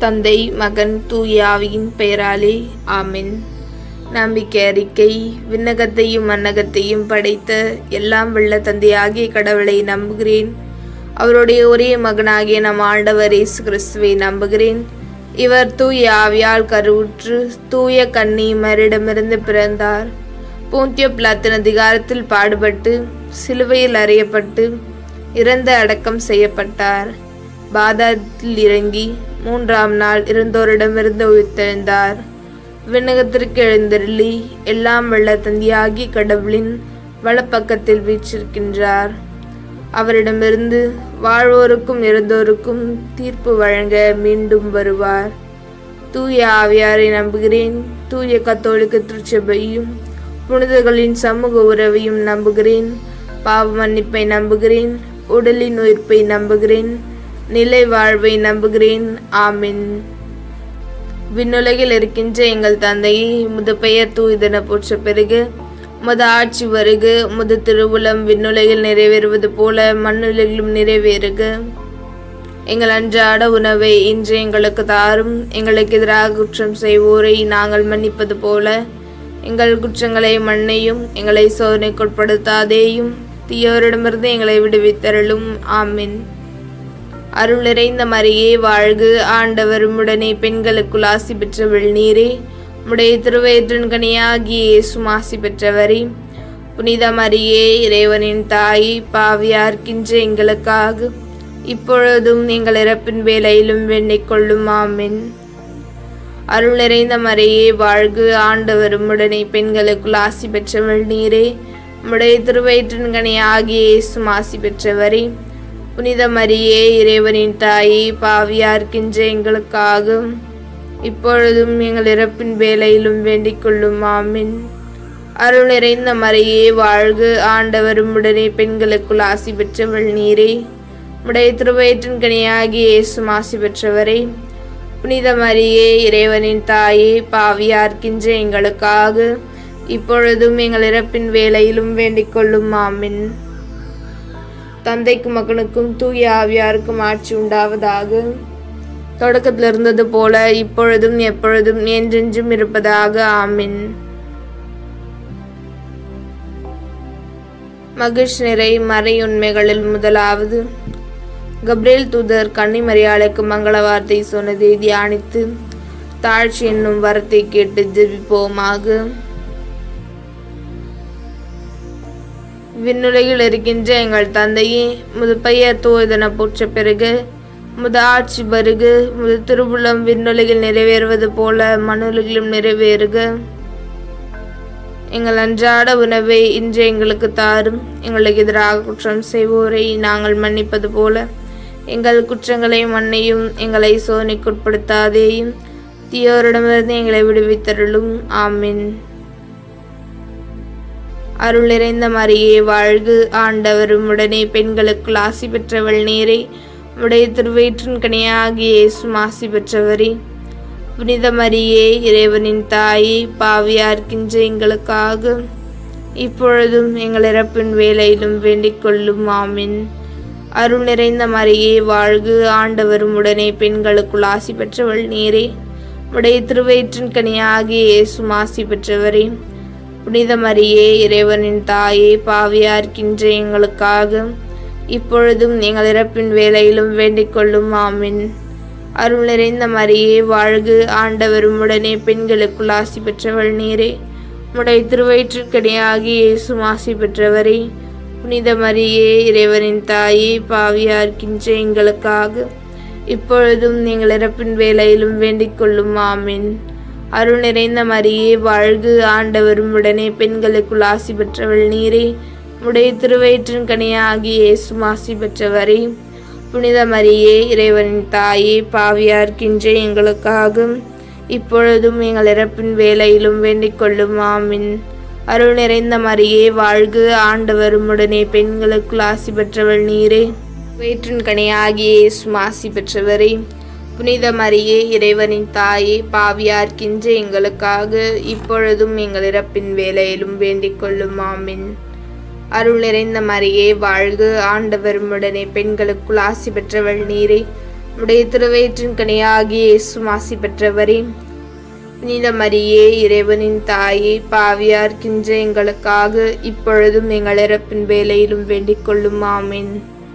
தந்தை மகன் தூயாவியின் பெயராலே ஆமென் நம்பிக்கை அறிக்கை விண்ணகத்தையும் மன்னகத்தையும் படைத்த எல்லாம் வெள்ள தந்தையாகிய கடவுளை நம்புகிறேன் அவருடைய ஒரே மகனாகிய நம் ஆண்டவர் இயேசு கிறிஸ்துவை நம்புகிறேன் இவர் தூய ஆவியால் கருவுற்று தூய கன்னி மரிடமிருந்து பிறந்தார் பூந்திய பிளாத்தின் அதிகாரத்தில் பாடுபட்டு சிலுவையில் அறையப்பட்டு இறந்த அடக்கம் செய்யப்பட்டார் பாதாத்தில் இறங்கி மூன்றாம் நாள் இருந்தோரிடமிருந்து உயிர்த்தெழுந்தார் விண்ணகத்திற்கு எழுந்தருளி எல்லாம் வெள்ள தந்தியாகி கடவுளின் வலப்பக்கத்தில் வீற்றிருக்கின்றார் அவரிடமிருந்து வாழ்வோருக்கும் இறந்தோருக்கும் தீர்ப்பு வழங்க மீண்டும் வருவார் தூய ஆவியாரை நம்புகிறேன் தூய கத்தோலிக்க திருச்சபையும் புனிதர்களின் சமூக உறவையும் நம்புகிறேன் பாவ மன்னிப்பை நம்புகிறேன் உடலின் உயிர்ப்பை நம்புகிறேன் நிலை வாழ்வை நம்புகிறேன் ஆமென் விண்ணுலகில் இருக்கின்ற எங்கள் தந்தையை முது பெயர் தூய்தன போற்ற பிறகு முத ஆட்சி வருக முது திருவுளம் விண்ணுலகில் நிறைவேறுவது போல மண்ணுலகிலும் நிறைவேறுக எங்கள் அன்றாட உணவை இன்று எங்களுக்கு தாரும் எங்களுக்கு எதிராக குற்றம் செய்வோரை நாங்கள் மன்னிப்பது போல எங்கள் குற்றங்களை மன்னையும் எங்களை சோதனைக்குட்படுத்தாதேயும் தீயோரிடமிருந்து எங்களை விடுவித்தருளும் ஆமின் அருள் நிறைந்த மரியே வாழ்கு ஆண்டவர் உடனே பெண்களுக்குள் ஆசி பெற்றவள் நீரே உடைய திருவயிற்றின் கனியாகிய இயேசும் ஆசி பெற்றவரே புனித மரியே இறைவனின் தாய் பாவியார்க்கின்ற எங்களுக்காக இப்பொழுதும் எங்கள் இறப்பின் வேலையிலும் வேண்டிக் கொள்ளும் ஆமென் அருள் நிறைந்த மரியே வாழ்கு ஆண்டவரும் உடனே பெண்களுக்குள் ஆசி பெற்றவள் நீரே உடைய திருவயிற்றின் கனியாகிய இயேசும் ஆசி பெற்றவரே புனித மரியே இறைவனின் தாயே பாவியார்க்கின்ற எங்களுக்காக இப்பொழுதும் எங்கள் இறப்பின் வேலையிலும் வேண்டிக் கொள்ளும் ஆமின் அருள் நிறைந்த மரியே வாழ்கு ஆண்டவரும் உடனே பெண்களுக்குள் ஆசி பெற்றவள் நீரே உடைய திருவயிற்றின் கனியாகிய இயேசும் ஆசி பெற்றவரே புனித மரியே இறைவனின் தாயே பாவியார்க்கின்ற எங்களுக்காக இப்பொழுதும் எங்கள் இறப்பின் வேலையிலும் வேண்டிக் கொள்ளும் ஆமின் தந்தைக்கும் மகனுக்கும் தூய ஆவியாருக்கும் ஆட்சி உண்டாவதாக தொடக்கத்தில் இருந்தது போல இப்பொழுதும் எப்பொழுதும் என்றென்றும் இருப்பதாக ஆமின் மகிழ்ச்சி நிறை மறை உண்மைகளில் முதலாவது கப்ரேல் தூதர் கன்னிமரியாளுக்கு மங்கள வார்த்தை சொன்னதை தியானித்து தாழ்ச்சி என்னும் வரத்தை கேட்டு ஜெபிப்போமாக விண்ணுலகில் இருக்கின்ற எங்கள் தந்தையே முது பெயர் தூயதன போற்ற பிறகு முது ஆட்சி வருக முது திருவுளம் விண்ணுலகில் நிறைவேறுவது போல மண்ணுலகிலும் நிறைவேறுக எங்கள் அன்றாட உணவை இன்று எங்களுக்கு தாரும் எங்களுக்கு எதிராக குற்றம் செய்வோரை நாங்கள் மன்னிப்பது போல எங்கள் குற்றங்களை மன்னையும் எங்களை சோதனைக்குட்படுத்தாதேயும் தீயோரிடமிருந்து எங்களை விடுவித்தருளும் ஆமின் அருள் நிறைந்த மரியே வாழ்கு ஆண்டவரும் உடனே பெண்களுக்குள் ஆசி பெற்றவள் நீரே உடைய திருவயிற்றின் கனியாகிய இயேசும் ஆசி பெற்றவரே புனித மரியே இறைவனின் தாயே பாவியார்க்கின்ற எங்களுக்காக இப்பொழுதும் எங்கள் இறப்பின் வேலையிலும் வேண்டிக் கொள்ளும் ஆமின் அருள் நிறைந்த மரியே வாழ்கு ஆண்டவரும் உடனே பெண்களுக்குள் ஆசி பெற்றவள் நீரே உடைய திருவயிற்றின் கனியாகிய இயேசும் ஆசி பெற்றவரே புனித மரியே இறைவனின் தாயே பாவியார்க்கின்ற எங்களுக்காக இப்பொழுதும் எங்கள் இறப்பின் வேலையிலும் வேண்டிக் கொள்ளும் ஆமின் அருள் நிறைந்த மரியே வாழ்கு ஆண்டவரும் உடனே பெண்களுக்குள் ஆசி பெற்றவள் நீரே உடைய திருவயிற்றுக்கடியாகி இயேசும் ஆசி பெற்றவரே புனித மரியே இறைவனின் தாயே பாவியார்க்கின்ற எங்களுக்காக இப்பொழுதும் எங்கள் இறப்பின் வேலையிலும் வேண்டிக் கொள்ளும் ஆமின் அருள் நிறைந்த மரியே வாழ்கு ஆண்டவரும் உடனே பெண்களுக்குள் ஆசி பெற்றவள் நீரே உடைய திருவயிற்றின் கனியாகி இயேசும் ஆசி பெற்றவரே புனித மரியே இறைவனின் தாயே பாவியார்க்கின்ற எங்களுக்காக இப்பொழுதும் எங்கள் இறப்பின் வேலையிலும் வேண்டிக் கொள்ளும் ஆமின் அருள் நிறைந்த மரியே வாழ்கு ஆண்டவரும் உடனே பெண்களுக்குள் ஆசி பெற்றவள் நீரே வயிற்றின் கனியாகிய இயேசும் ஆசி பெற்றவரே புனித மரியே இறைவனின் தாயே பாவியார்க்கின்ற எங்களுக்காக இப்பொழுதும் எங்கள் இறப்பின் வேலையிலும் வேண்டிக் கொள்ளும் ஆமின் அருள் நிறைந்த மரியே வாழ்க ஆண்டவர் உடனே பெண்களுக்குள் ஆசி பெற்றவள் நீரே உடைய திருவயிற்றின் கனியாகிய இயேசும் ஆசி பெற்றவரே புனித மரியே இறைவனின் தாயே பாவியார்க்கின்ற எங்களுக்காக இப்பொழுதும் எங்கள் இறப்பின் வேலையிலும் வேண்டிக் கொள்ளும் ஆமென்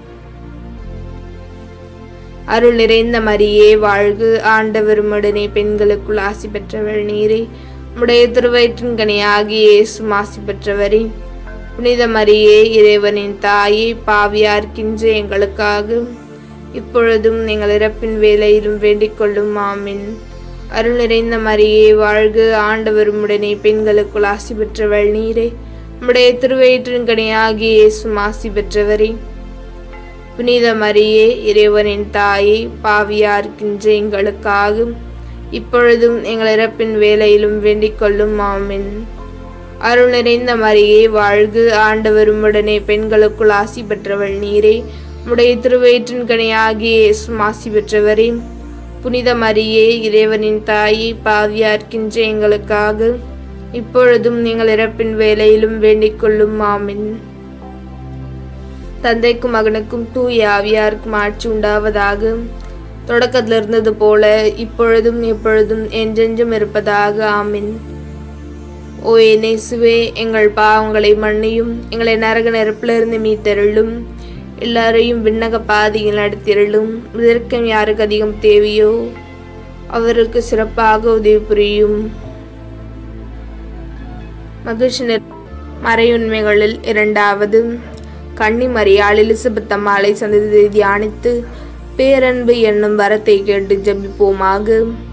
அருள் நிறைந்த மரியே வாழ்கு ஆண்டவரும் உடனே பெண்களுக்குள் ஆசி பெற்றவள் நீரே உடைய திருவயிற்றின் கனியாகிய இயேசும் ஆசி பெற்றவரே புனித மரியே இறைவனின் தாயே பாவியார்க்கின்ற எங்களுக்காக இப்பொழுதும் எங்கள் இறப்பின் வேலையிலும் வேண்டிக் கொள்ளும் ஆமென் அருள் நிறைந்த மரியே வாழ்க ஆண்டவரும் உடனே பெண்களுக்குள் ஆசி பெற்றவள் நீரே உம்முடைய திருவயிற்றின் கனியாகிய இயேசும் ஆசி பெற்றவரே புனித மரியே இறைவனின் தாயே பாவியார்க்கின்ற எங்களுக்காக இப்பொழுதும் எங்கள் இறப்பின் வேலையிலும் வேண்டிக் கொள்ளும் ஆமென் அருள் நிறைந்த மரியே வாழ்கு ஆண்டவரும் உடனே பெண்களுக்குள் ஆசி பெற்றவள் நீரே உடைய திருவயிற்றின் கனியாகிய இயேசும் ஆசி பெற்றவரே புனித மரியே இறைவனின் தாயே பாவியார்க்கின்ற எங்களுக்காக இப்பொழுதும் நீங்கள் இறப்பின் வேலையிலும் வேண்டிக் கொள்ளும் ஆமென் தந்தைக்கும் மகனுக்கும் தூய ஆவியாருக்கும் ஆட்சி உண்டாவதாக தொடக்கத்தில் இருந்தது போல இப்பொழுதும் எப்பொழுதும் என்றென்றும் இருப்பதாக ஆமென் ஓ இயேசுவே எங்கள் பாவங்களை மன்னியும் எங்களை நரக நெருப்பிலிருந்து மீட்டருளும் எல்லாரையும் விண்ணக பாதையில் நடத்திருளும் இதற்கும் யாருக்கு அதிகம் தேவையோ அவருக்கு சிறப்பாக உதவி புரியும் மகிழ்ச்சி நிற- மறையுண்மைகளில் இரண்டாவது கன்னி மரியாள் எலிசபெத் அம்மாளை சந்தித்து தியானித்து பேரன்பு என்னும் வரத்தை கேட்டு ஜெபிப்போமாக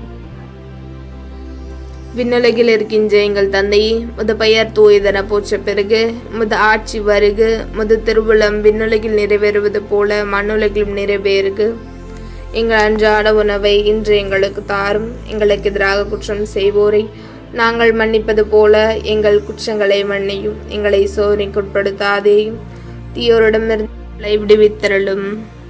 விண்ணுலகில் இருக்கின்ற எங்கள் தந்தையே முத பெயர் தூயதென போற்ற பிறகு முத ஆட்சி வருக முத திருவுளம் விண்ணுலகில் நிறைவேறுவது போல மண்ணுலகிலும் நிறைவேறுக எங்கள் அன்றாட உணவை இன்று எங்களுக்கு தாரும் எங்களுக்கு எதிராக குற்றம் செய்வோரை நாங்கள் மன்னிப்பது போல எங்கள் குற்றங்களை மன்னியும் எங்களை சோதனைக்குட்படுத்தாதேயும் தீயோரிடமிருந்து எங்களை விடுவித்தருளும்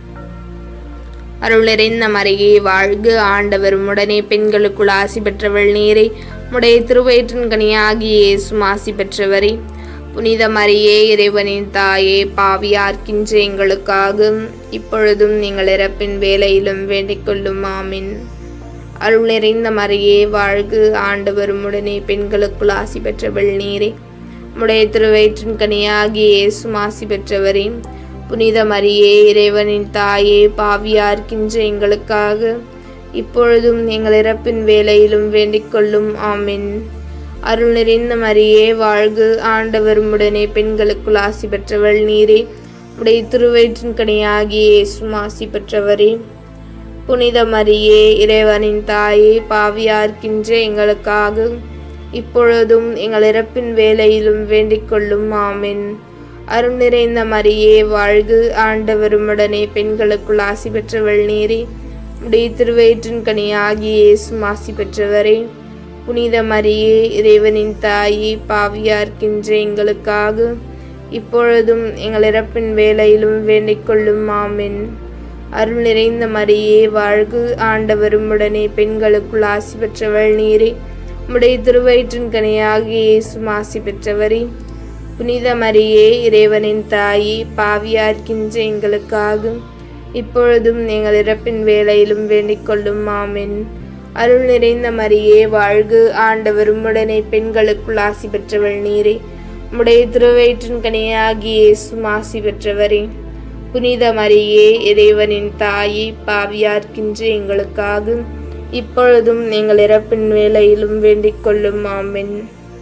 அருள் நிறைந்த மரியே வாழ்க ஆண்டவர் உடனே பெண்களுக்குள் ஆசி பெற்றவள் நீரே உடைய திருவயிற்றின் கனியாகிய இயேசும் ஆசி பெற்றவரே புனித மரியே இறைவனின் தாயே பாவியார்க்கின்ற எங்களுக்காக இப்பொழுதும் நீங்கள் இறப்பின் வேலையிலும் வேண்டிக் கொள்ளும் ஆமின் அருள் நிறைந்த மரியே வாழ்க ஆண்டவர் உடனே பெண்களுக்குள் ஆசி பெற்றவள் நீரே உடைய திருவயிற்றின் கனியாகிய இயேசும் ஆசி பெற்றவரே புனித மரியே இறைவனின் தாயே பாவியார்க்கின்ற எங்களுக்காக இப்பொழுதும் எங்கள் இறப்பின் வேலையிலும் வேண்டிக் கொள்ளும் ஆமென் அருள் நிறைந்த மரியே வாழ்க ஆண்டவர் உடனே பெண்களுக்குள் ஆசி பெற்றவள் நீரே உடைய திருவயிற்றின் கனியாகிய இயேசும் ஆசி பெற்றவரே புனித மரியே இறைவனின் தாயே பாவியார்க்கின்ற எங்களுக்காக இப்பொழுதும் எங்கள் இறப்பின் வேலையிலும் வேண்டிக் கொள்ளும் ஆமென் அருள் நிறைந்த மரியே வாழ்கு ஆண்டவருமுடனே பெண்களுக்குள் ஆசி பெற்றவள் நீரே உடைய திருவயிற்றின் கனியாகிய இயேசும் ஆசி பெற்றவரே புனித மரியே இறைவனின் தாயே பாவியார்க்கின்ற எங்களுக்காக இப்பொழுதும் எங்கள் இறப்பின் வேலையிலும் வேண்டிக் கொள்ளும் ஆமென் அருள் நிறைந்த மரியே வாழ்கு ஆண்டவரும் உடனே பெண்களுக்குள் ஆசி பெற்றவள் நீரே உம்முடைய திருவயிற்றின் கனியாகிய இயேசும் ஆசி பெற்றவரே புனித மரியே இறைவனின் தாயே பாவியார்க்கின்ற எங்களுக்காக இப்பொழுதும் எங்கள் இறப்பின் வேலையிலும் வேண்டிக் கொள்ளும் ஆமென் அருள் நிறைந்த மரியே வாழ்கு ஆண்டவரும் உடனே பெண்களுக்குள் ஆசி பெற்றவள் நீரே உம்முடைய திருவயிற்றின் கனியாகிய இயேசும் ஆசி பெற்றவரே புனித மரியே இறைவனின் தாயே பாவியார்க்கின்ற எங்களுக்காக இப்பொழுதும் எங்கள் இறப்பின் வேலையிலும் வேண்டிக் கொள்ளும் ஆமென்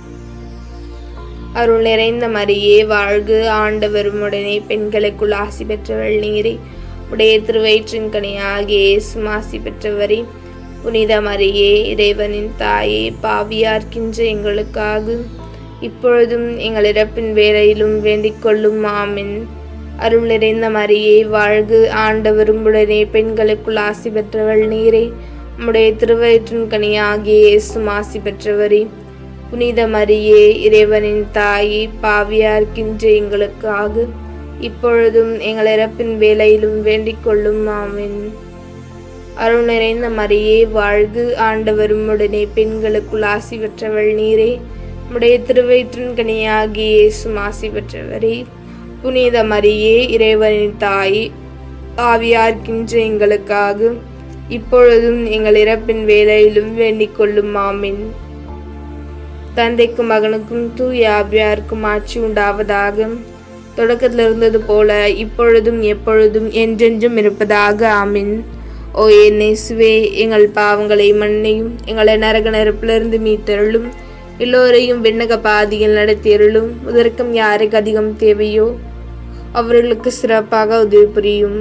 அருள் நிறைந்த மரியே வாழ்கு ஆண்டவரும் உடனே பெண்களுக்குள் ஆசி பெற்றவள் நீரே உடைய திருவயிற்றின் கனியாகிய இயேசும் ஆசி பெற்றவரே புனித மரியே இறைவனின் தாயே பாவியார்க்கின்ற எங்களுக்காக இப்பொழுதும் எங்கள் இறப்பின் வேலையிலும் வேண்டிக் கொள்ளும் ஆமென் அருள் நிறைந்த மரியே வாழ்கு ஆண்டவரும் உடனே பெண்களுக்குள் ஆசி பெற்றவள் நீரே உம்முடைய திருவயிற்றின் கனியாகிய இயேசும் ஆசி பெற்றவரே புனித மரியே இறைவனின் தாயே பாவியார்க்கின்ற எங்களுக்காக இப்பொழுதும் எங்கள் இறப்பின் வேலையிலும் வேண்டிக் கொள்ளும் ஆமென் அருள் நிறைந்த மரியே வாழ்கு ஆண்டவரும் உடனே பெண்களுக்குள் ஆசி பெற்றவள் நீரே உடைய திருவயிற்றின் கனியாகிய இயேசும் ஆசி பெற்றவரே புனித மரியே இறைவனின் தாயே ஆவியார்க்கின்ற எங்களுக்காக இப்பொழுதும் எங்கள் இறப்பின் வேலையிலும் வேண்டிக் கொள்ளும் ஆமின் தந்தைக்கும் மகனுக்கும் தூய ஆவியாருக்கும் ஆட்சி உண்டாவதாக தொடக்கத்தில் இருந்தது போல இப்பொழுதும் எப்பொழுதும் என்றென்றும் இருப்பதாக ஆமின் ஓ என் இயேசுவே எங்கள் பாவங்களை மன்னியும் எங்களை நரக நெருப்பிலிருந்து மீட்டருளும் எல்லோரையும் விண்ணக பாதியில் நடத்தியருளும் இதற்கும் யாருக்கு அதிகம் தேவையோ அவர்களுக்கு சிறப்பாக உதவி புரியும்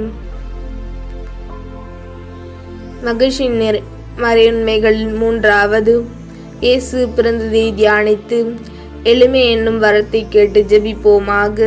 மகிழ்ச்சி நிறை மறையுண்மைகள் மூன்றாவது இயேசு பிறந்ததை தியானித்து எளிமை என்னும் வரத்தை கேட்டு ஜெபிப்போமாக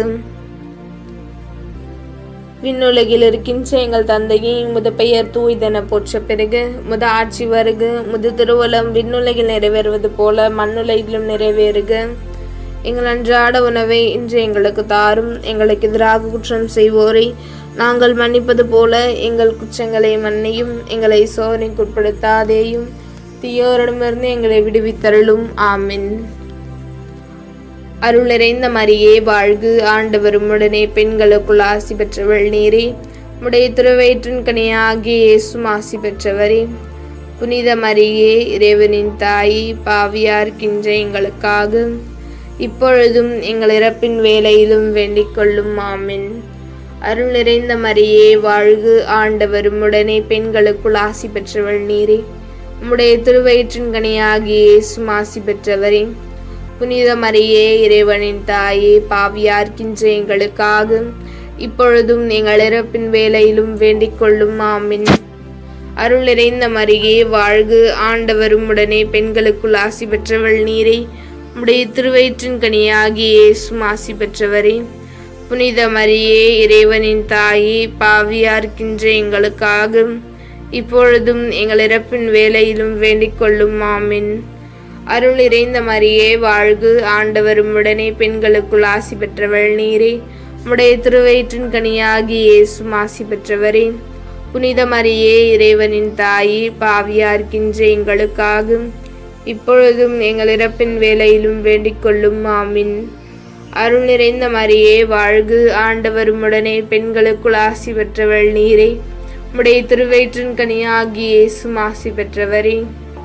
விண்ணுலகில் இருக்கின்ற எங்கள் தந்தையை முத பெயர் தூய்தென போற்ற பிறகு முத ஆட்சி வருக முத திருவலம் விண்ணுலகில் நிறைவேறுவது போல மண்ணுலகிலும் நிறைவேறுக எங்கள் அன்றாட உணவை இன்று எங்களுக்கு தாரும் எங்களுக்கு எதிராக குற்றம் செய்வோரை நாங்கள் மன்னிப்பது போல எங்கள் குற்றங்களை மன்னியும் எங்களை சோதனைக்குட்படுத்தாதேயும் தீயோரிடமிருந்து எங்களை விடுவித்தருளும் ஆமென் அருள் நிறைந்த மரியே வாழ்கு ஆண்டவரும் உடனே பெண்களுக்குள் ஆசி பெற்றவள் நீரே உடைய திருவயிற்றின் கனியாகிய இயேசும் ஆசி பெற்றவரே புனித மரியே இறைவனின் தாயி பாவியார்க்கின்ற எங்களுக்காக இப்பொழுதும் எங்கள் இறப்பின் வேலையிலும் வேண்டிக் கொள்ளும் ஆமென் அருள் நிறைந்த மரியே வாழ்கு ஆண்டவரும் உடனே பெண்களுக்குள் ஆசி பெற்றவள் நீரே உம்முடைய திருவயிற்றின் கனியாகிய இயேசும் ஆசி பெற்றவரே புனித மரியே இறைவனின் தாயே பாவியார்க்கின்ற எங்களுக்காக இப்பொழுதும் எங்கள் இறப்பின் வேலையிலும் வேண்டிக் கொள்ளும் ஆமின் அருள் நிறைந்த மரியே வாழ்கு ஆண்டவரும் உடனே பெண்களுக்குள் ஆசி பெற்றவள் நீரே உடைய திருவயிற்றின் கனியாகிய இயேசும் ஆசி பெற்றவரே புனித மரியே இறைவனின் தாயே பாவியார்க்கின்ற எங்களுக்காக இப்பொழுதும் எங்கள் இறப்பின் வேலையிலும் வேண்டிக் கொள்ளும் ஆமின் அருள் இறைந்த மரியே வாழ்கு ஆண்டவரும் உடனே பெண்களுக்குள் ஆசி பெற்றவள் நீரே உடைய திருவயிற்றின் கனியாகி இயேசும் ஆசி பெற்றவரே புனித மரியே இறைவனின் தாயே பாவியார்க்கின்ற எங்களுக்காக இப்பொழுதும் எங்கள் இறப்பின் வேலையிலும் வேண்டிக் கொள்ளும் ஆமின் அருள் நிறைந்த மரியே வாழ்கு ஆண்டவரும் உடனே பெண்களுக்குள் ஆசி பெற்றவள் நீரே உடைய திருவயிற்றின் கனியாகி இயேசும் ஆசி பெற்றவரே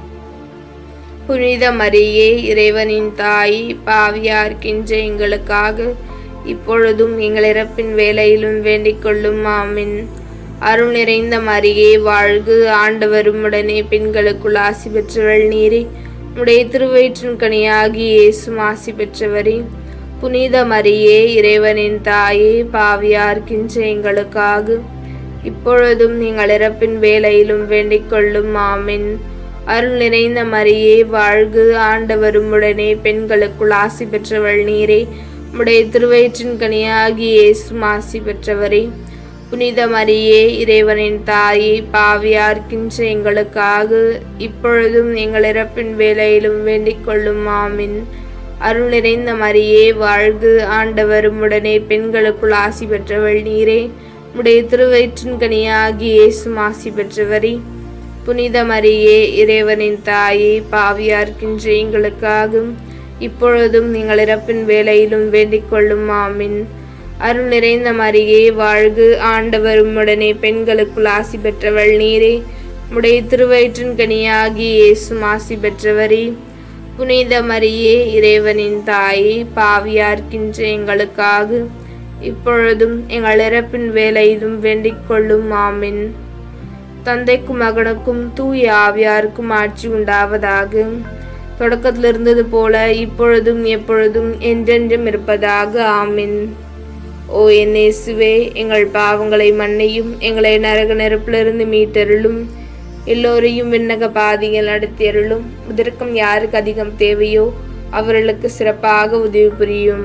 புனித மரியே இறைவனின் தாய் பாவியார்க்கின்ற எங்களுக்காக இப்பொழுதும் எங்கள் இறப்பின் வேலையிலும் வேண்டிக் கொள்ளும் ஆமின் அருள் நிறைந்த மரியே வாழ்கு ஆண்டவரும் உடனே பெண்களுக்குள் ஆசி பெற்றவள் நீரே உடைய திருவயிற்றின் கனியாகி இயேசும் ஆசி பெற்றவரே புனித மரியே இறைவனின் தாயே பாவியார்க்கின்ற எங்களுக்காக இப்பொழுதும் எங்கள் இறப்பின் வேலையிலும் வேண்டிக் கொள்ளும் ஆமின் அருள் நிறைந்த மரியே வாழ்கு ஆண்டவரும் உடனே பெண்களுக்குள் ஆசி பெற்றவள் நீரே உடைய திருவயிற்றின் கனியாகி இயேசும் ஆசி பெற்றவரே புனித மரியே இறைவனின் தாயே பாவியார்க்கின்ற எங்களுக்காக இப்பொழுதும் எங்கள் இறப்பின் வேலையிலும் வேண்டிக் கொள்ளும் ஆமின் அருள் நிறைந்த மரியே வாழ்கு ஆண்டவரும் உடனே பெண்களுக்குள் ஆசி பெற்றவள் நீரே உடைய திருவயிற்றின் கனியாகி இயேசும் ஆசி பெற்றவரே புனித மரியே இறைவனின் தாயே பாவியார்க்கின்ற எங்களுக்காக இப்பொழுதும் எங்கள் இறப்பின் வேலையிலும் வேண்டிக் கொள்ளும் ஆமின் அருள் நிறைந்த மரியே வாழ்கு ஆண்டவரும் உடனே பெண்களுக்குள் ஆசி பெற்றவள் நீரே உடைய திருவயிற்றின் கனியாகி இயேசும் ஆசி பெற்றவரே புனித மரியே இறைவனின் தாயே பாவியார்க்கின்ற எங்களுக்காக இப்பொழுதும் எங்கள் இறப்பின் வேலையிலும் வேண்டிக் கொள்ளும் ஆமின் தந்தைக்கும் மகனுக்கும் தூய ஆவியாருக்கும் ஆட்சி உண்டாவதாக தொடக்கத்தில் இருந்தது போல இப்பொழுதும் எப்பொழுதும் என்றென்றும் இருப்பதாக ஆமின் ஓ என் இயேசுவே எங்கள் பாவங்களை மன்னியும் எங்களை நரக நெருப்பிலிருந்து மீட்டருளும் எல்லோரையும் விண்ணக பாதையில் நடத்தியருளும் இதற்கும் யாருக்கு அதிகம் தேவையோ அவர்களுக்கு சிறப்பாக உதவி புரியும்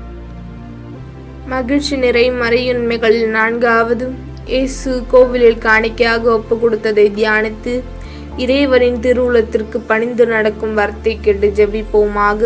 மகிழ்ச்சி நிறை மறையுண்மைகள் நான்காவது இயேசு கோவிலில் காணிக்கையாக ஒப்பு கொடுத்ததை தியானித்து இறைவனின் திருவுளத்திற்கு பணிந்து நடக்கும் வார்த்தை கேட்டு ஜெபிப்போமாக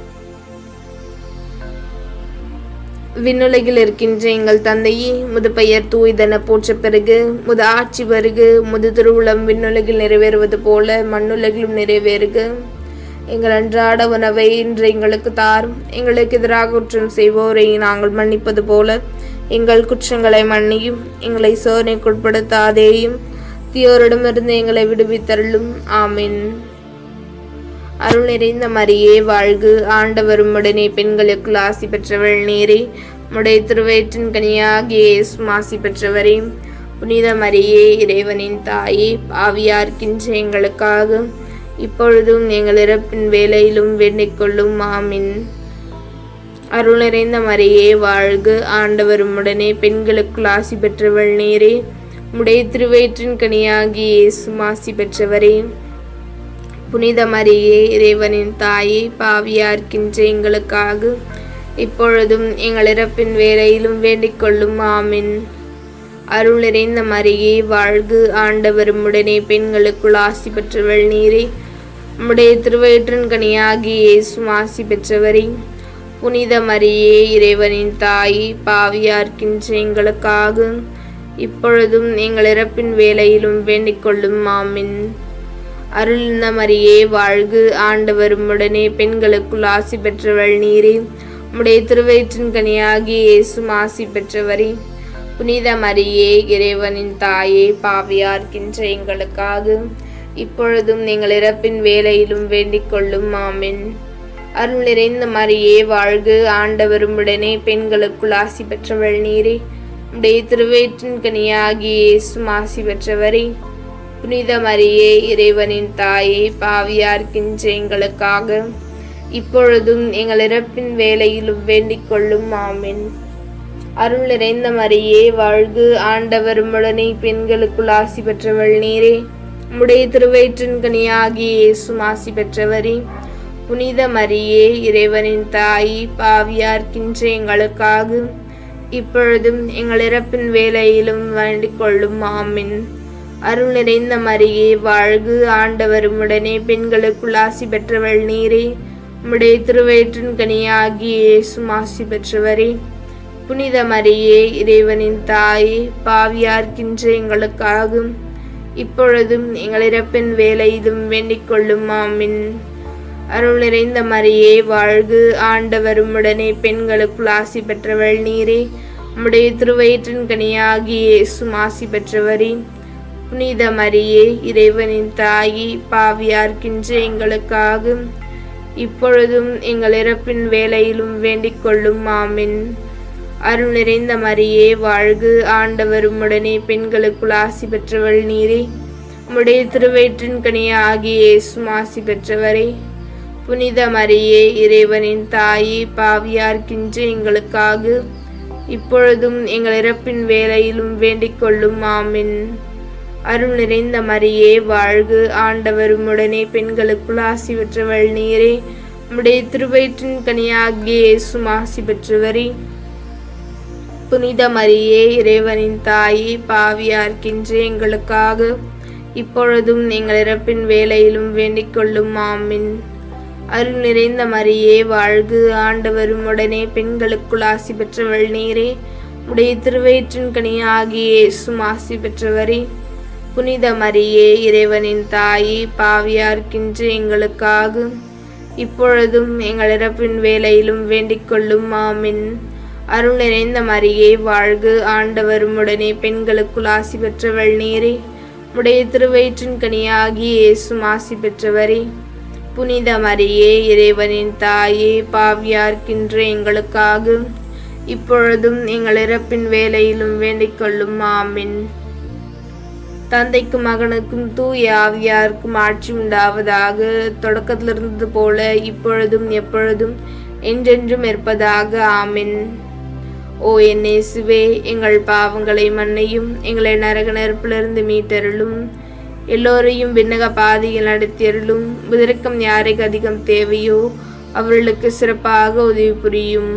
விண்ணுலகில் இருக்கின்ற எங்கள் தந்தையே முது பெயர் தூய்தென போற்ற பிறகு முது ஆட்சி வருக முது திருவுளம் விண்ணுலகில் நிறைவேறுவது போல மண்ணுலகிலும் நிறைவேறுக எங்கள் அன்றாட உணவை இன்று எங்களுக்கு தாரும் எங்களுக்கு எதிராக குற்றம் செய்வோரை நாங்கள் மன்னிப்பது போல எங்கள் குற்றங்களை மன்னியும் எங்களை சோதனைக்குட்படுத்தாதேயும் தீயோரிடமிருந்து எங்களை விடுவித்தருளும் ஆமென் அருள் நிறைந்த மரியே வாழ்கு ஆண்டவரும் உடனே பெண்களுக்குள் ஆசி பெற்றவள் நேரே உடைய திருவயிற்றின் கனியாகிய இயேசுவும் ஆசி பெற்றவரே புனித மரியே இறைவனின் தாயே பாவியார்க்கின்ற எங்களுக்காக இப்பொழுதும் எங்கள் இறப்பின் வேலையிலும் வேண்டிக் கொள்ளும் ஆமின் அருள் நிறைந்த மரியே வாழ்க ஆண்டவரும் உடனே பெண்களுக்குள் ஆசி பெற்றவள் நேரே உடைய திருவயிற்றின் கனியாகி இயேசுவும் ஆசி பெற்றவரே புனித மரியே இறைவனின் தாயே பாவியார்க்கின்ற எங்களுக்காக இப்பொழுதும் எங்கள் இறப்பின் வேலையிலும் வேண்டிக் கொள்ளும் ஆமின் அருள் நிறைந்த மரியே வாழ்கு ஆண்டவரும் உடனே பெண்களுக்குள் ஆசி பெற்றவள் நீரே உம்முடைய திருவயிற்றின் கனியாகி இயேசுவும் ஆசி பெற்றவரே புனித மரியே இறைவனின் தாயே பாவியார்க்கின்ற எங்களுக்காக இப்பொழுதும் எங்கள் இறப்பின் வேலையிலும் வேண்டிக் கொள்ளும் ஆமின் அருள்ந்த மரியே வாழ்கு ஆண்டவரும் உடனே பெண்களுக்குள் ஆசி பெற்றவள் நீரே உம்முடைய திருவயிற்றின் கனியாகி இயேசுவும் ஆசி பெற்றவரே புனித மரியே இறைவனின் தாயே பாவியார்க்கின்ற எங்களுக்காக இப்பொழுதும் எங்கள் இறப்பின் வேலையிலும் வேண்டிக் கொள்ளும் ஆமென் அருள் நிறைந்த மரியே வாழ்கு ஆண்டவரும் உடனே பெண்களுக்குள் ஆசி பெற்றவள் நீரே உடைய திருவயிற்றின் கனியாகி இயேசுவும் ஆசி பெற்றவரே புனித மரியே இறைவனின் தாயே பாவியார்க்கின்ற எங்களுக்காக இப்பொழுதும் எங்கள் இறப்பின் வேலையிலும் வேண்டிக் கொள்ளும் ஆமென் அருள் நிறைந்த மரியே வாழ்கு ஆண்டவரும் உடனே பெண்களுக்குள் ஆசி பெற்றவள் நீரே உம்முடைய திருவயிற்றின் கனியாகி இயேசுவும் ஆசி பெற்றவரே புனித மரியே இறைவனின் தாய் பாவியார்க்கின்ற எங்களுக்காக இப்பொழுதும் எங்கள் இறப்பின் வேலையிலும் வேண்டிக் கொள்ளும் ஆமின் அருள் நிறைந்த மரியே வாழ்கு ஆண்டவரும் உடனே பெண்களுக்குள் ஆசி பெற்றவள் நீரே உம்முடைய திருவயிற்றின் கனியாகி இயேசுவும் ஆசி பெற்றவரே புனித மரியே இறைவனின் தாயே பாவியார்க்கின்ற எங்களுக்காக இப்பொழுதும் எங்கள் இறப்பின் வேலையிலும் வேண்டிக் கொள்ளும் ஆமின் அருள் நிறைந்த மரியே வாழ்கு ஆண்டவரும் உடனே பெண்களுக்குள் ஆசி பெற்றவள் நீரே உம்முடைய திருவயிற்றின் கனியாகி இயேசுவும் ஆசி பெற்றவரே புனித மரியே இறைவனின் தாயே பாவியார்க்கின்ற எங்களுக்காக இப்பொழுதும் எங்கள் இறப்பின் வேலையிலும் வேண்டிக் கொள்ளும் ஆமின் அருள் நிறைந்த மரியே வாழ்கு ஆண்டவரும் உடனே பெண்களுக்குள் ஆசி பெற்றவள் நீரே உம்முடைய திருவயிற்றின் கனியாகி இயேசுவும் ஆசி பெற்றவரே புனித மரியே இறைவனின் தாயே பாவியார்க்கின்ற எங்களுக்காக இப்பொழுதும் எங்கள் இறப்பின் வேலையிலும் வேண்டிக் கொள்ளும் ஆமின் அருள் நிறைந்த மரியே வாழ்கு ஆண்டவரும் உடனே பெண்களுக்குள் ஆசி பெற்றவள் நீரே உம்முடைய திருவயிற்றின் கனியாகிய இயேசுவும் ஆசி பெற்றவரே புனித மரியே இறைவனின் தாயே பாவியார்க்கின்ற எங்களுக்காக இப்பொழுதும் எங்கள் இறப்பின் வேலையிலும் வேண்டிக் கொள்ளும் ஆமின் அருள் நிறைந்த மரியே வாழ்கு ஆண்டவரும் உடனே பெண்களுக்குள் ஆசி பெற்றவள் நீரே உடைய திருவயிற்றின் கனியாகிய இயேசுவும் ஆசி பெற்றவரே புனித மரியே இறைவனின் தாயே பாவியார்க்கின்ற எங்களுக்காக இப்பொழுதும் எங்கள் இறப்பின் வேலையிலும் வேண்டிக் கொள்ளும் ஆமின் அருள் நிறைந்த மரியே வாழ்கு ஆண்டவரும் உடனே பெண்களுக்குள் ஆசி பெற்றவள் நீரே உடைய திருவயிற்றின் கனியாகி இயேசுவும் ஆசி பெற்றவரே புனித மரியே இறைவனின் தாயே பாவியார்க்கின்ற எங்களுக்காக இப்பொழுதும் எங்கள் இறப்பின் வேலையிலும் வேண்டிக் கொள்ளும் ஆமின் தந்தைக்கும் மகனுக்கும் தூய ஆவியாருக்கும் ஆட்சி உண்டாவதாக தொடக்கத்தில் இருந்தது போல இப்பொழுதும் எப்பொழுதும் என்றென்றும் இருப்பதாக ஆமின் ஓ என் இயேசுவே எங்கள் பாவங்களை மன்னையும் எங்களை நரக நெருப்பிலிருந்து மீட்டருளும் எல்லோரையும் விண்ணக பாதையில் நடத்தியருளும் விதற்கம் யாருக்கு அதிகம் தேவையோ அவர்களுக்கு சிறப்பாக உதவி புரியும்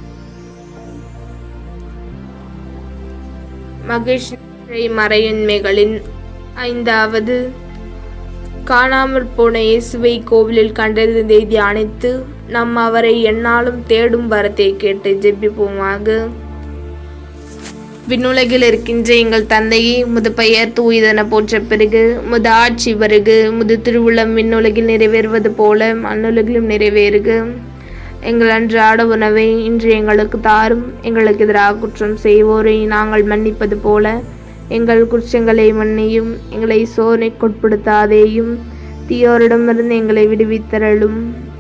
மகிழ்ச்சி மறையுண்மைகளின் ஐந்தாவது காணாமற் போன இயேசுவை கோவிலில் கண்டறிந்ததை தியானித்து நாம் அவரை எந்நாளும் தேடும் வரத்தை கேட்டு ஜெபிப்போமாக விண்ணுலகில் இருக்கின்ற எங்கள் தந்தையே முது பெயர் தூயதென போற்ற பிறகு முது ஆட்சி வருகு முது திருவுளம் விண்ணுலகில் நிறைவேறுவது போல மண்ணுலகிலும் நிறைவேறுக எங்கள் அன்றாட உணவை இன்று எங்களுக்கு தாரும் எங்களுக்கு எதிராக குற்றம் செய்வோரை நாங்கள் மன்னிப்பது போல எங்கள் குற்றங்களை மன்னியும் எங்களை சோதனைக்குட்படுத்தாதேயும் தீயோரிடமிருந்து எங்களை விடுவித்தரலும்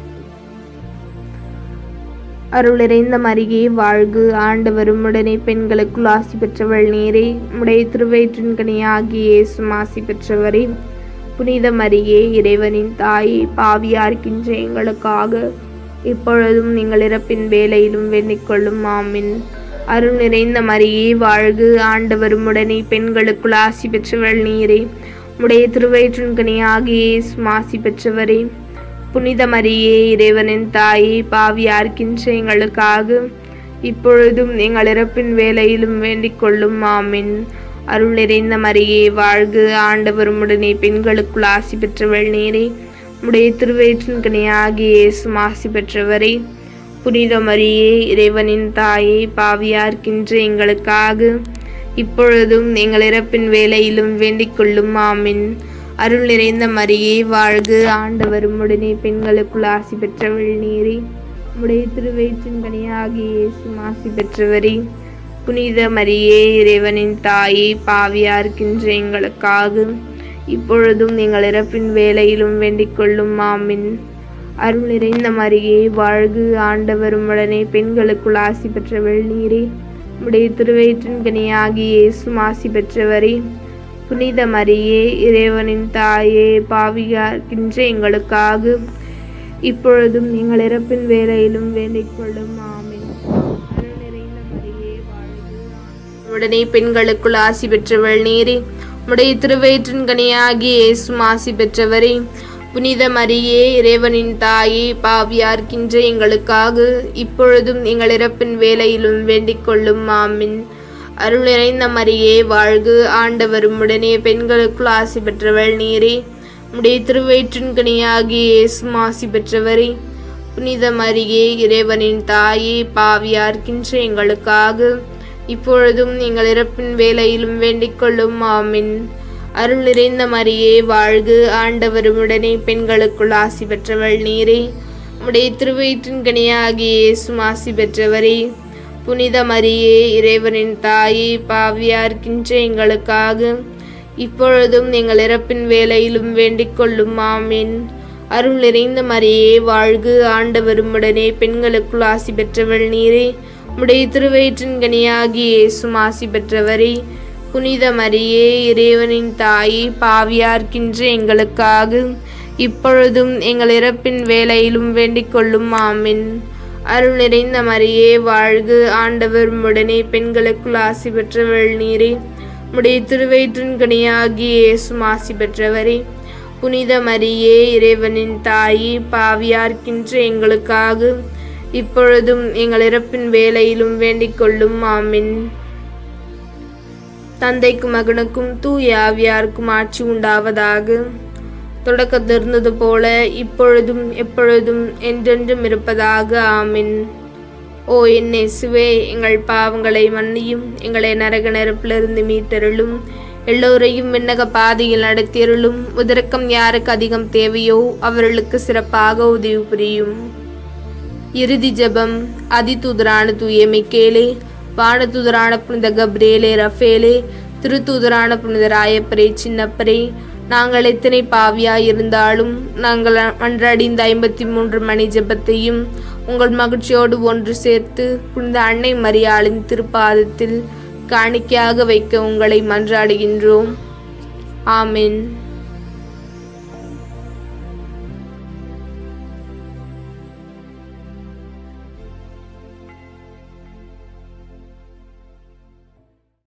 அருள் நிறைந்த மரியே வாழ்கு ஆண்டவரும் உடனே பெண்களுக்குள் ஆசி பெற்றவள் நீரே உடைய திருவயிற்றின் கனியாகிய இயேசும் ஆசி பெற்றவரே புனித மரியே இறைவனின் தாயே பாவியார்க்கின்ற எங்களுக்காக இப்பொழுதும் நீங்கள் இறப்பின் வேலையிலும் வேண்டிக் கொள்ளும் ஆமின் அருள் நிறைந்த மரியே வாழ்கு ஆண்டவரும் உடனே பெண்களுக்குள் ஆசி பெற்றவள் நீரே உடைய திருவயிற்றின் கனியாகிய இயேசும் ஆசி பெற்றவரே புனித மரியே இறைவனின் தாயே பாவியார்க்கின்ற எங்களுக்காக இப்பொழுதும் எங்கள் இறப்பின் வேலையிலும் வேண்டிக் கொள்ளும் ஆமின் அருள் நிறைந்த மரியே வாழ்கு ஆண்டவரும் உடனே பெண்களுக்குள் ஆசி பெற்றவள் நீரே உடைய திருவயிற்றின் கனியாகிய இயேசும் ஆசி பெற்றவரே புனித மரியே இறைவனின் தாயே பாவியார்க்கின்ற எங்களுக்காக இப்பொழுதும் எங்கள் இறப்பின் வேலையிலும் வேண்டிக் கொள்ளும் ஆமின் அருள் நிறைந்த மரியே வாழ்கு ஆண்டவரும் உடனே பெண்களுக்குள் ஆசி பெற்றவள் நீரே உடைய திருவயிற்றின் கனியாகிய இயேசும் ஆசி பெற்றவரே புனித மரியே இறைவனின் தாயே பாவியார்க்கின்ற எங்களுக்காக இப்பொழுதும் எங்கள் இறப்பின் வேலையிலும் வேண்டிக் கொள்ளும் ஆமின் அருள் நிறைந்த மரியே வாழ்கு ஆண்டவரும் உடனே பெண்களுக்குள் ஆசி பெற்றவள் நீரே உடைய திருவயிற்றின் கனியாகிய இயேசும் ஆசி பெற்றவரே புனித மரியே இறைவனின் தாயே பாவியார்க்கின்ற எங்களுக்காக இப்பொழுதும் எங்கள் இறப்பின் வேலையிலும் வேண்டிக் கொள்ளும் ஆமென் அருள் நிறைந்த மரியே வாழ்க உடனே பெண்களுக்குள் ஆசி பெற்றவள் நீரே உடைய திருவயிற்றின் கனியாகிய இயேசும் ஆசி பெற்றவரே புனித மரியே இறைவனின் தாயே பாவியார்க்கின்ற எங்களுக்காக இப்பொழுதும் எங்கள் இறப்பின் வேலையிலும் வேண்டிக் கொள்ளும் ஆமின் அருள் நிறைந்த மரியே வாழ்கு ஆண்டவரும் உடனே பெண்களுக்குள் ஆசி பெற்றவள் நீரே உடைய திருவயிற்றின் கனியாகிய இயேசும் ஆசி பெற்றவரே புனித மரியே இறைவனின் தாயே பாவியார்க்கின்ற எங்களுக்காக இப்பொழுதும் எங்கள் இறப்பின் வேலையிலும் வேண்டிக் கொள்ளும் ஆமின் அருள் நிறைந்த மரியே வாழ்கு ஆண்டவரும் உடனே பெண்களுக்குள் ஆசி பெற்றவள் நீரே உடைய திருவயிற்றின் கனியாகிய இயேசும் ஆசி பெற்றவரே புனித மரியே இறைவனின் தாயே பாவியார்க்கின்ற எங்களுக்காக இப்பொழுதும் எங்கள் இறப்பின் வேலையிலும் வேண்டிக் கொள்ளும் ஆமீன் அருள் நிறைந்த மரியே வாழ்கு ஆண்டவரும் உடனே பெண்களுக்குள் ஆசி பெற்றவள் நீரே உடைய திருவயிற்றின் கனியாகிய இயேசும் ஆசி பெற்றவரே புனித மரியே இறைவனின் தாயே பாவியார்க்கின்ற எங்களுக்காக இப்பொழுதும் எங்கள் இறப்பின் வேலையிலும் வேண்டிக் கொள்ளும் ஆமின் அருள் நிறைந்த மரியே வாழ்கு ஆண்டவர் உடனே பெண்களுக்குள் ஆசி பெற்றவள் நீரே உடைய திருவயிற்றின் கனியாகிய இயேசும் ஆசி பெற்றவரே புனித மரியே இறைவனின் தாயே பாவியார்க்கின்ற எங்களுக்காக இப்பொழுதும் எங்கள் இறப்பின் வேலையிலும் வேண்டிக் கொள்ளும் ஆமின் தந்தைக்கும் மகனுக்கும் தூய ஆவியாருக்கும் ஆட்சி உண்டாவதாக தொடக்கத்தில் இருந்தது போல இப்பொழுதும் எப்பொழுதும் என்றென்றும் இருப்பதாக ஆமின் ஓ என் இயேசுவே எங்கள் பாவங்களை மன்னியும் எங்களை நரக நெருப்பிலிருந்து மீட்டருளும் எல்லோரையும் விண்ணக பாதையில் நடத்தியருளும் உதிரக்கம் யாருக்கு அதிகம் தேவையோ அவர்களுக்கு சிறப்பாக உதவி புரியும் இறுதி ஜெபம் அதிதூதரான தூய மிக்கேலே வானதூதரான புனித கப்ரேலே ரஃபேலே திருத்தூதரான புனித ராயப்பரே சின்னப்பரே நாங்கள் எத்தனை பாவியாய் இருந்தாலும் நாங்கள் அன்றாடி இந்த ஐம்பத்தி மூன்று மணி ஜெபத்தையும் உங்கள் மகிழ்ச்சியோடு ஒன்று சேர்த்து புனித அன்னை மரியாளின் திருப்பாதத்தில் காணிக்கையாக வைக்க உங்களை மன்றாடுகின்றோம் ஆமென்